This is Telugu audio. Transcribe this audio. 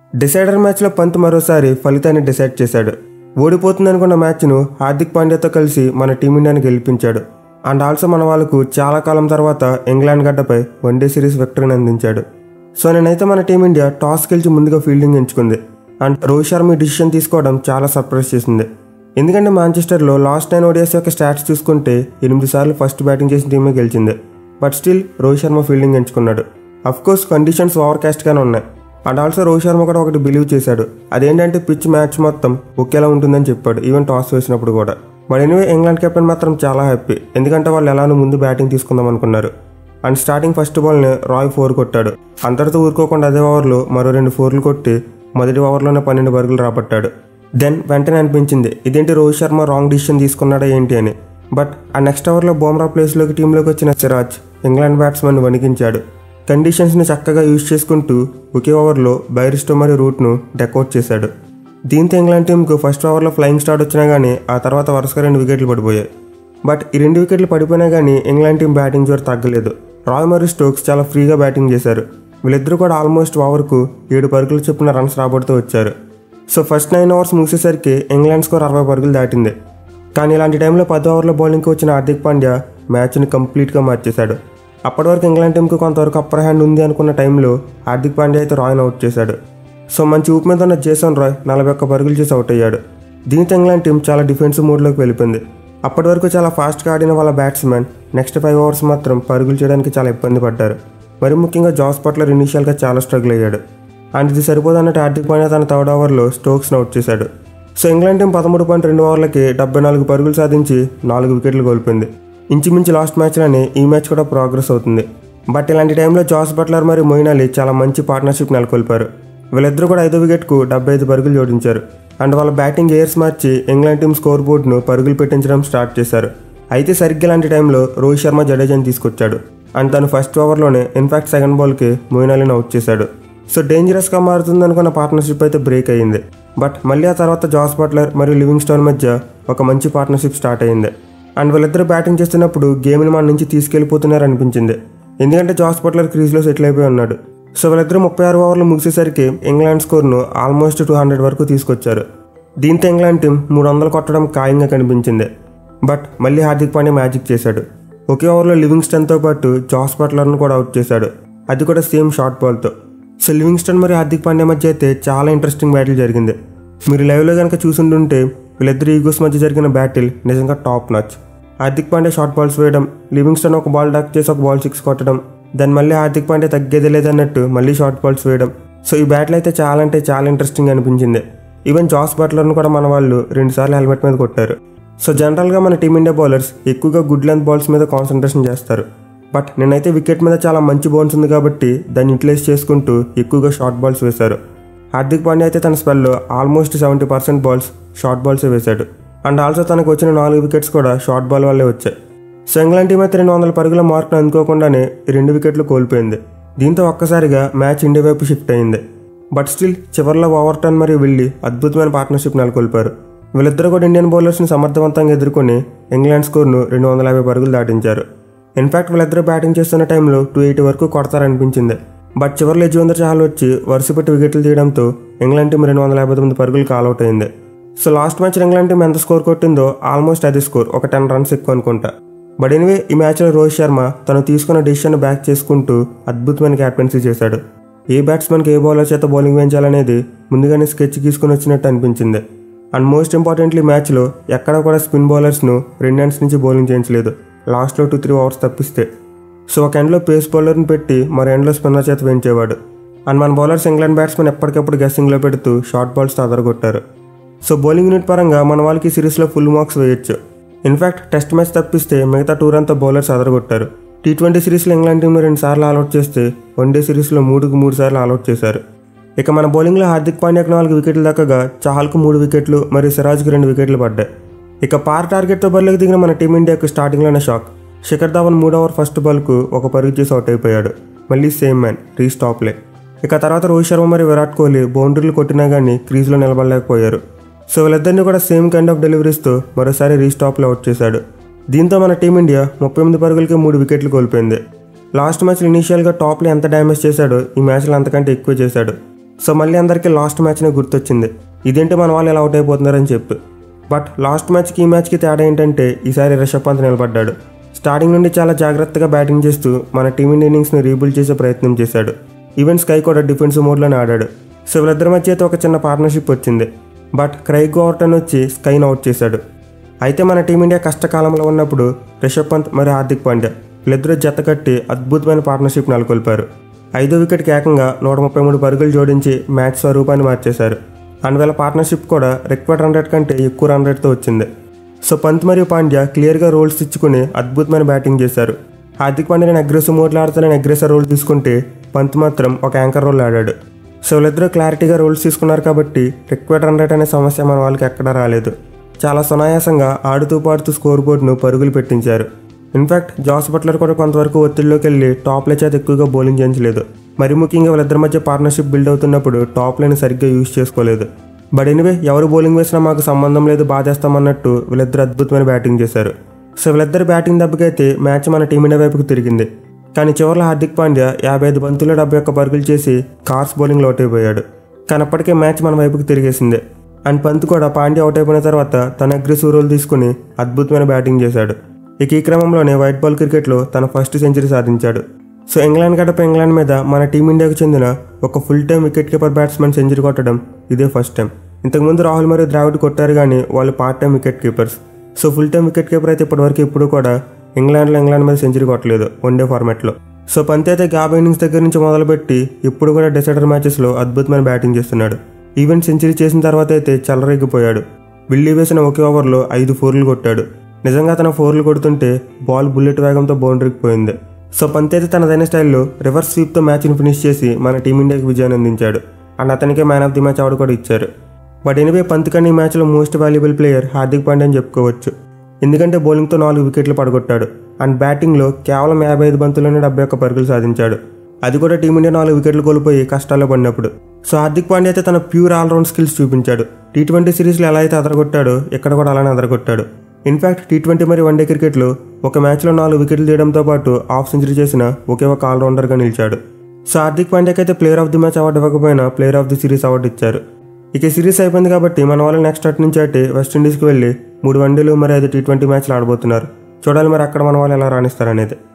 డిసైడర్ మ్యాచ్లో పంత్ మరోసారి ఫలితాన్ని డిసైడ్ చేశాడు ఓడిపోతుందనుకున్న మ్యాచ్ను హార్దిక్ పాండ్యాతో కలిసి మన టీమిండియాని గెలిపించాడు అండ్ ఆల్సో మన వాళ్ళకు చాలా కాలం తర్వాత ఇంగ్లాండ్ గడ్డపై వన్డే సిరీస్ విక్టరీని అందించాడు సో నేనైతే మన టీమిండియా టాస్ గెలిచి ముందుగా ఫీల్డింగ్ ఎంచుకుంది అండ్ రోహిత్ శర్మ ఈ డిసిషన్ తీసుకోవడం చాలా సర్ప్రైజ్ చేసింది ఎందుకంటే మాంచెస్టర్లో లాస్ట్ నైన్ ఓడియాస్ యొక్క స్టాట్స్ చూసుకుంటే ఎనిమిది సార్లు ఫస్ట్ బ్యాటింగ్ చేసిన టీమే గెలిచింది but still Rohit Sharma fielding ఎంచుకున్నాడు అఫ్ కోర్స్ కండిషన్స్ ఓవర్కాస్ట్గానే ఉన్నాయి అండ్ ఆల్సో రోహిత్ శర్మ కూడా ఒకటి బిలీవ్ చేశాడు అదేంటంటే పిచ్ మ్యాచ్ మొత్తం ఒకేలా ఉంటుందని చెప్పాడు ఈవెన్ టాస్ వేసినప్పుడు కూడా బట్ ఎనివే ఇంగ్లాండ్ కెప్టెన్ మాత్రం చాలా హ్యాపీ ఎందుకంటే వాళ్ళు ఎలానో ముందు బ్యాటింగ్ తీసుకుందాం అనుకున్నారు అండ్ స్టార్టింగ్ ఫస్ట్ బాల్ని రాయ్ ఫోర్ కొట్టాడు అంతటితో ఊరుకోకుండా అదే ఓవర్లో మరో రెండు ఫోర్లు కొట్టి మొదటి ఓవర్లోనే పన్నెండు పరుగులు రాబట్టాడు దెన్ వెంటనే అనిపించింది ఇదేంటి రోహిత్ శర్మ రాంగ్ డిసిషన్ తీసుకున్నాడా ఏంటి అని బట్ ఆ నెక్స్ట్ ఓవర్లో బోమ్రా ప్లేస్లోకి టీంలోకి వచ్చిన సిరాజ్ ఇంగ్లాండ్ బ్యాట్స్మెన్ వణికించాడు కండిషన్స్ని చక్కగా యూజ్ చేసుకుంటూ ఒకే ఓవర్లో బైరిస్టో మరియు రూట్ను డెకౌట్ చేశాడు దీంతో ఇంగ్లాండ్ టీంకు ఫస్ట్ ఓవర్లో ఫ్లయింగ్ స్టార్ట్ వచ్చినా కానీ ఆ తర్వాత వరుసగా రెండు వికెట్లు పడిపోయాయి బట్ ఈ రెండు వికెట్లు పడిపోయినా కానీ ఇంగ్లాండ్ టీం బ్యాటింగ్ జోరు తగ్గలేదు రాయ్ మరియు స్టోక్స్ చాలా ఫ్రీగా బ్యాటింగ్ చేశారు వీళ్ళిద్దరూ కూడా ఆల్మోస్ట్ ఓవర్కు ఏడు పరుగులు చొప్పున రన్స్ రాబడుతూ వచ్చారు సో ఫస్ట్ నైన్ అవర్స్ ముగిసేసరికి ఇంగ్లాండ్ స్కోర్ అరవై పరుగులు దాటింది కానీ ఇలాంటి టైంలో పది ఓవర్ల బౌలింగ్కి వచ్చిన హార్దిక్ పాండ్యా మ్యాచ్ని కంప్లీట్గా మార్చేశాడు అప్పటి వరకు ఇంగ్లాండ్ టీంకి కొంతవరకు అప్పర్ హ్యాండ్ ఉంది అనుకున్న టైంలో హార్దిక్ పాండ్యా అయితే రాయ్ని అవుట్ చేశాడు సో మంచి ఊపు మీద ఉన్న జేసన్ రాయ్ నలభై ఒక్క పరుగులు చేసి అవుట్ అయ్యాడు దీంతో ఇంగ్లాండ్ టీం చాలా డిఫెన్సివ్ మోడ్లోకి వెళ్ళిపోయింది అప్పటి వరకు చాలా ఫాస్ట్గా ఆడిన వాళ్ళ బ్యాట్స్మెన్ నెక్స్ట్ ఫైవ్ ఓవర్స్ మాత్రం పరుగులు చేయడానికి చాలా ఇబ్బంది పడ్డారు మరి ముఖ్యంగా జాస్ పట్లర్ ఇనీషియల్గా చాలా స్ట్రగుల్ అయ్యాడు అండ్ ఇది సరిపోదన్నట్టు హార్దిక్ పాండ్యా తన థర్డ్ ఓవర్లో స్టోక్స్ని అవుట్ చేశాడు సో ఇంగ్లాండ్ టీం పదమూడు పాయింట్ రెండు ఓవర్లకి డెబ్బై నాలుగు పరుగులు సాధించి నాలుగు వికెట్లు కోల్పోయింది ఇంచుమించు లాస్ట్ మ్యాచ్లోనే ఈ మ్యాచ్ కూడా ప్రోగ్రెస్ అవుతుంది బట్ ఇలాంటి టైంలో జాస్ బట్లర్ మరియు మొయిన్ అలీ చాలా మంచి పార్ట్నర్షిప్ నెలకొల్పారు వీళ్ళిద్దరూ కూడా ఐదో వికెట్కు డెబ్బై ఐదు పరుగులు జోడించారు అండ్ వాళ్ళ బ్యాటింగ్ ఎయిర్స్ మార్చి ఇంగ్లాండ్ టీం స్కోర్ బోర్డును పరుగులు పెట్టించడం స్టార్ట్ చేశారు అయితే సరిగ్గా ఇలాంటి టైంలో రోహిత్ శర్మ జడేజాని తీసుకొచ్చాడు అండ్ తను ఫస్ట్ ఓవర్లోనే ఇన్ఫాక్ట్ సెకండ్ బాల్కి మొయిన్ అలీని అవుట్ చేశాడు సో డేంజరస్గా మారుతుంది అనుకున్న పార్ట్నర్షిప్ అయితే బ్రేక్ అయ్యింది బట్ మళ్ళీ ఆ తర్వాత జాస్ బట్లర్ మరియు లివింగ్ స్టోన్ మధ్య ఒక మంచి పార్ట్నర్షిప్ స్టార్ట్ అయింది అండ్ వీళ్ళిద్దరు బ్యాటింగ్ చేస్తున్నప్పుడు గేమ్ని మన నుంచి తీసుకెళ్లిపోతున్నారు అనిపించింది ఎందుకంటే జాస్ బట్లర్ క్రీజ్లో సెటిల్ అయిపోయి ఉన్నాడు సో వీళ్ళిద్దరు ముప్పై ఆరు ఓవర్లు ముగిసేసరికి ఇంగ్లాండ్ స్కోర్ను ఆల్మోస్ట్ టూ హండ్రెడ్ వరకు తీసుకొచ్చారు దీంతో ఇంగ్లాండ్ టీం మూడు వందలు కొట్టడం ఖాయంగా కనిపించింది బట్ మళ్ళీ హార్దిక్ పాండ్యా మ్యాజిక్ చేశాడు ఒకే ఓవర్లో లివింగ్స్టన్తో పాటు జాస్ బట్లర్ను కూడా అవుట్ చేశాడు అది కూడా సేమ్ షార్ట్ బాల్తో సో లివింగ్స్టన్ మరియు హార్దిక్ పాండ్యా మధ్య అయితే చాలా ఇంట్రెస్టింగ్ బ్యాటిల్ జరిగింది మీరు లైవ్లో కనుక చూసుంటుంటే వీళ్ళిద్దరు ఈగోస్ మధ్య జరిగిన బ్యాటిల్ నిజంగా top notch Hardik Pandya short balls వేయడం లివింగ్స్టన్ ఒక బాల్ డక్ చేసి ఒక బాల్ సిక్స్ కొట్టడం దాని మళ్ళీ హార్దిక్ పాండ్యా తగ్గేది లేదన్నట్టు మళ్ళీ షార్ట్ బాల్స్ వేయడం సో ఈ బ్యాటిల్ అయితే చాలా అంటే చాలా ఇంట్రెస్టింగ్ అనిపించింది ఈవెన్ జాస్ బట్లర్ను కూడా మన వాళ్ళు రెండుసార్లు హెల్మెట్ మీద కొట్టారు సో జనరల్గా మన టీమిండియా బౌలర్స్ ఎక్కువగా గుడ్ లెంత్ బాల్స్ మీద కాన్సన్ట్రేషన్ చేస్తారు బట్ నేనైతే వికెట్ మీద చాలా మంచి బౌన్స్ ఉంది కాబట్టి దాన్ని యూటిలైజ్ చేసుకుంటూ ఎక్కువగా షార్ట్ బాల్స్ వేశారు హార్దిక్ పాండ్యా అయితే తన స్పెల్లో almost seventy percent balls short బాల్సే వేశాడు అండ్ ఆల్సో తనకు వచ్చిన నాలుగు వికెట్స్ కూడా షార్ట్ బాల్ వల్లే వచ్చాయి సో ఇంగ్లాండ్ టీం అయితే రెండు వందల పరుగుల మార్కును అందుకోకుండానే ఈ రెండు వికెట్లు కోల్పోయింది దీంతో ఒక్కసారిగా మ్యాచ్ ఇండియా వైపు షిఫ్ట్ అయింది బట్ స్టిల్ చివరిలో ఓవర్టర్న్ మరియు వెళ్ళి అద్భుతమైన పార్ట్నర్షిప్ నెలకొల్పారు వీళ్ళిద్దరు కూడా ఇండియన్ బౌలర్స్ని సమర్థవంతంగా ఎదుర్కొని ఇంగ్లాండ్ స్కోర్ను రెండు వందల యాభై పరుగులు దాటించారు ఇన్ఫాక్ట్ వీళ్ళిద్దరూ బ్యాటింగ్ చేస్తున్న టైంలో టూ ఎయిటీ వరకు కొడతారనిపించింది బట్ చివరిలో యజువేంద్ర చహల్ వచ్చి వరుసపెట్టి వికెట్లు తీయడంతో ఇంగ్లాండ్ టీం రెండు వందల యాభై తొమ్మిది పరుగులు కాల్అవుట్ అయింది so last match England team ఎంత స్కోర్ కొట్టిందో ఆల్మోస్ట్ అదే స్కోర్ ఒక టెన్ రన్స్ ఎక్కువ అనుకుంటా బట్ ఎనివే ఈ మ్యాచ్లో రోహిత్ శర్మ తను తీసుకున్న డెసిషన్ బ్యాక్ చేసుకుంటూ అద్భుతమైన క్యాప్టెన్సీ చేశాడు ఏ బ్యాట్స్మెన్కి ఏ బౌలర్ చేత బౌలింగ్ వేయించాలనేది ముందుగానే స్కెచ్ తీసుకుని వచ్చినట్టు అనిపించింది అండ్ మోస్ట్ ఇంపార్టెంట్లీ మ్యాచ్లో ఎక్కడ కూడా స్పిన్ బౌలర్స్ను రెండు ఎండ్స్ నుంచి బౌలింగ్ చేయించలేదు లాస్ట్లో టూ త్రీ ఓవర్స్ తప్పిస్తే సో ఒక ఎండ్లో పేస్ బౌలర్ని పెట్టి మరో ఎండ్లో స్పిన్నర్ చేత వేయించేవాడు అండ్ మన బౌలర్స్ ఇంగ్లాండ్ బ్యాట్స్మెన్ ఎప్పటికప్పుడు గెస్సింగ్లో పెడుతూ షార్ట్ బాల్స్తో అదరగొట్టారు సో బౌలింగ్ యూనిట్ పరంగా మన వాళ్ళకి ఈ సిరీస్లో ఫుల్ మార్క్స్ వేయొచ్చు ఇన్ఫాక్ట్ టెస్ట్ మ్యాచ్ తప్పిస్తే మిగతా టూర్ అంతా బౌలర్స్ అదరగొట్టారు టీ ట్వంటీ సిరీస్లో ఇంగ్లాండ్ టీంను రెండు సార్లు ఆల్అౌట్ చేస్తే వన్డే సిరీస్లో మూడుకు మూడు సార్లు ఆల్అౌట్ చేశారు ఇక మన బౌలింగ్లో హార్దిక్ పాండ్యాకు నాలుగు వికెట్లు దక్కగా చహల్కు మూడు వికెట్లు మరియు సిరాజ్కి రెండు వికెట్లు పడ్డాయి ఇక పార్ టార్గెట్తో బరిలోకి దిగిన మన టీమిండియాకు స్టార్టింగ్లోనే షాక్ శిఖర్ ధావన్ మూడు ఓవర్ ఫస్ట్ బాల్కు ఒక పరుగు చేసి అవుట్ అయిపోయాడు మళ్ళీ సేమ్ మ్యాన్ రీస్టాప్లే ఇక తర్వాత రోహిత్ శర్మ మరియు విరాట్ కోహ్లీ బౌండరీలు కొట్టినా కానీ క్రీజ్లో నిలబడలేకపోయారు సో వీళ్ళిద్దరిని కూడా సేమ్ కైండ్ ఆఫ్ డెలివరీస్తో మరోసారి రీస్టాప్లో అవుట్ చేశాడు దీంతో మన టీమిండియా ముప్పై ఎనిమిది పరుగులకి మూడు వికెట్లు కోల్పోయింది లాస్ట్ మ్యాచ్లో ఇనీషియల్గా టాప్లో ఎంత డ్యామేజ్ చేశాడో ఈ మ్యాచ్లో అంతకంటే ఎక్కువ చేశాడు సో మళ్ళీ అందరికీ లాస్ట్ మ్యాచ్నే గుర్తొచ్చింది ఇదేంటి మన వాళ్ళు ఎలా అవుట్ అయిపోతున్నారని చెప్పి బట్ లాస్ట్ మ్యాచ్కి ఈ మ్యాచ్కి తేడా ఏంటంటే ఈసారి రిషబ్ పంత్ నిలబడ్డాడు స్టార్టింగ్ నుండి చాలా జాగ్రత్తగా బ్యాటింగ్ చేస్తూ మన టీమిండియా ఇన్నింగ్స్ని రీబిల్డ్ చేసే ప్రయత్నం చేశాడు ఈవెన్ స్కై కూడా డిఫెన్సివ్ మోడ్లోనే ఆడాడు సో వీళ్ళిద్దరి మధ్య అయితే ఒక చిన్న పార్ట్నర్షిప్ వచ్చింది బట్ క్రైగ్ ఓవర్టన్ వచ్చి స్కైన్ అవుట్ చేశాడు అయితే మన టీమిండియా కష్టకాలంలో ఉన్నప్పుడు రిషబ్ పంత్ మరియు హార్దిక్ పాండ్యా వీళ్ళిద్దరూ జత కట్టి అద్భుతమైన పార్ట్నర్షిప్ నెలకొల్పారు ఐదో వికెట్కి ఏకంగా నూట ముప్పై మూడు పరుగులు జోడించి మ్యాచ్ స్వరూపాన్ని మార్చేశారు అండ్ వీళ్ళ పార్ట్నర్షిప్ కూడా రిక్వైర్డ్ రన్ రేట్ కంటే ఎక్కువ రన్ రేట్తో వచ్చింది సో పంత్ మరియు పాండ్యా క్లియర్గా రోల్స్ ఇచ్చుకుని అద్భుతమైన బ్యాటింగ్ చేశారు హార్దిక్ పాండ్యా నేను అగ్రెసివ్ మోడ్లో ఆడుతానని అగ్రెసివ్ రోల్ తీసుకుంటే పంత్ మాత్రం ఒక యాంకర్ రోల్ ఆడాడు సో వీళ్ళిద్దరూ క్లారిటీగా రోల్స్ తీసుకున్నారు కాబట్టి రిక్వైర్డ్ రన్ రేట్ అనే సమస్య మన వాళ్ళకి ఎక్కడా రాలేదు చాలా సునాయాసంగా ఆడుతూ పాడుతూ స్కోర్ బోర్డును పరుగులు పెట్టించారు ఇన్ఫాక్ట్ జాస్ బట్లర్ కూడా కొంతవరకు ఒత్తిడిలోకి వెళ్ళి టాప్ లైన్ చేత ఎక్కువగా బౌలింగ్ చేయించలేదు మరి ముఖ్యంగా వీళ్ళిద్దరి మధ్య పార్ట్నర్షిప్ బిల్డ్ అవుతున్నప్పుడు టాప్ లైన్ సరిగ్గా యూజ్ చేసుకోలేదు బట్ ఎనివే ఎవరు బౌలింగ్ వేసినా మాకు సంబంధం లేదు బాధేస్తామన్నట్టు వీళ్ళిద్దరు అద్భుతమైన బ్యాటింగ్ చేశారు సో వీళ్ళిద్దరు బ్యాటింగ్ దెబ్బకైతే మ్యాచ్ మన టీమిండియా వైపుకు తిరిగింది కానీ చివరిలో హార్దిక్ పాండ్యా యాభై ఐదు బంతుల్లో డెబ్బై ఒక్క పరుగులు చేసి కార్స్ బౌలింగ్ అవుట్ అయిపోయాడు కానీ అప్పటికే మ్యాచ్ మన వైపుకు తిరిగేసింది అండ్ పంత్ కూడా పాండ్యా అవుట్ అయిపోయిన తర్వాత తన అగ్రెసివ్ రోల్ తీసుకుని అద్భుతమైన బ్యాటింగ్ చేశాడు ఇక ఈ క్రమంలోనే వైట్ బాల్ క్రికెట్లో తన ఫస్ట్ సెంచరీ సాధించాడు సో ఇంగ్లాండ్ గడప ఇంగ్లాండ్ మీద మన టీమిండియాకు చెందిన ఒక full time wicket keeper batsmen century కొట్టడం ఇదే ఫస్ట్ టైం ఇంతకుముందు రాహుల్ మరియు ద్రావిడ్ కొట్టారు కానీ వాళ్ళు part time wicket keepers so full time wicket keeper అయితే ఇప్పటివరకు ఇప్పుడు కూడా ఇంగ్లాండ్లో ఇంగ్లాండ్ మీద సెంచరీ కొట్టలేదు వన్డే ఫార్మాట్లో సో పంత్ అయితే గ్యాప్ ఇన్నింగ్స్ దగ్గర నుంచి మొదలుపెట్టి ఇప్పుడు కూడా డిసైడర్ మ్యాచెస్లో అద్భుతమైన బ్యాటింగ్ చేస్తున్నాడు ఈవెన్ సెంచరీ చేసిన తర్వాత అయితే చల్లరెగ్గిపోయాడు విల్లీ వేసిన ఒకే ఓవర్లో ఐదు ఫోర్లు కొట్టాడు నిజంగా తన ఫోర్లు కొడుతుంటే బాల్ బుల్లెట్ వేగంతో బౌండరీకి పోయింది సో పంత్ అయితే తనదైన స్టైల్లో రివర్స్ స్వీప్తో మ్యాచ్ని ఫినిష్ చేసి మన టీమిండియాకి విజయాన్ని అందించాడు అండ్ అతనికే man of the match award కూడా ఇచ్చారు బట్ ఎనివే పంత్ కన్నా ఈ మ్యాచ్లో most valuable player Hardik Pandya అని చెప్పుకోవచ్చు ఎందుకంటే బౌలింగ్తో నాలుగు వికెట్లు పడగొట్టాడు అండ్ బ్యాటింగ్లో కేవలం యాభై ఐదు బంతుల్లోనే డెబ్బై ఒక్క పరుగులు సాధించాడు అది కూడా టీమిండియా నాలుగు వికెట్లు కోల్పోయి కష్టాల్లో పడినప్పుడు సో హార్దిక్ పాండ్యా అయితే తన ప్యూర్ ఆల్రౌండ్ స్కిల్స్ చూపించాడు టీ ట్వంటీ సిరీస్లో ఎలా అయితే అదరగొట్టాడో ఇక్కడ కూడా అలానే అదరగొట్టాడు ఇన్ఫాక్ట్ టీ ట్వంటీ మరియు వన్డే క్రికెట్లో ఒక మ్యాచ్లో నాలుగు వికెట్లు తీయడంతో పాటు హాఫ్ సెంచరీ చేసిన ఒకే ఒక ఆల్రౌండర్గా నిలిచాడు సో హార్దిక్ పాండ్యాకి అయితే player of the match award ఇవ్వకపోయినా player of the series award ఇచ్చారు ఇక సిరీస్ అయిపోయింది కాబట్టి మన వాళ్ళు నెక్స్ట్ అటు నుంచి అటు వెస్టిండీస్కి వెళ్ళి మూడు వన్డేలు మరి ఐదు టీ ట్వంటీ మ్యాచ్లు ఆడబోతున్నారు చూడాలి మరి అక్కడ మన వాళ్ళు ఎలా రాణిస్తారనేది